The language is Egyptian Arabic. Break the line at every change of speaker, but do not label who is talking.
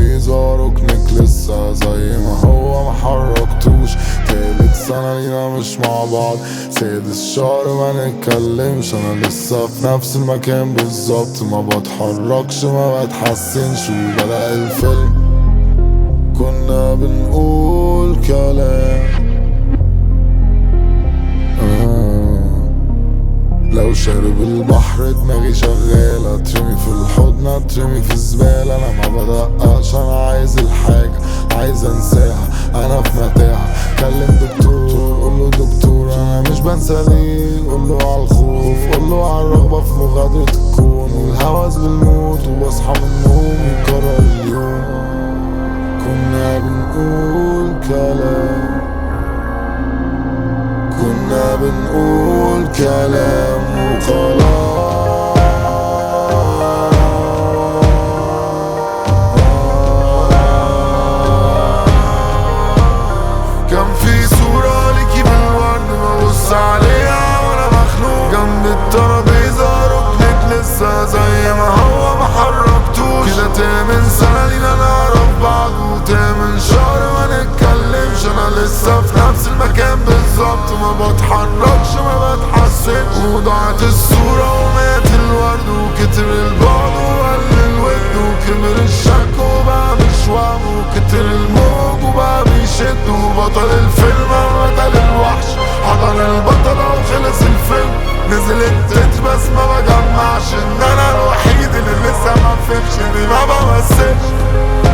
الترابيزة ركنك لسه زي ما هو ما حركتوش تالت سنة لينا مش مع بعض سادس شهر ما نتكلمش انا لسه في نفس المكان بالظبط ما بتحركش ما بتحسنش وبدأ الفيلم كنا بنقول كلام آه. لو شارب البحر دماغي شغالة ترمي في الحضن اترمي في الزبالة انا ما بدققش انا عايز الحاجة عايز انساها انا في متاهة كلم دكتور قوله دكتور انا مش بنسى ليه قوله على الخوف قوله على الرغبة في مغادرة الكون والهوس بالموت وبصحى من النوم يكرر اليوم كنا بنقول كلام كنا بنقول كلام وخلاص كان في صورة ليكي بالورد ببص عليها وانا مخنوق جنب الترابيزة ركنك لسه زي ما هو ما حركتوش كده تامن سنة لينا نعرف بعض وتامن شهر ما نتكلمش انا لسه في نفس المكان بالظبط ما بتحركش ما بتحسنش وضاعت الصورة ومات الورد وكتر البعد وقل الود وكبر الشك وبقى مش وهم وكتر الموج وبقى بيشد وبطل الفيلم بدل الوحش حضن البطلة وخلص الفيلم نزل التتر بس ما بجمعش ان انا الوحيد اللي لسه ما فهمش اني ما بمثلش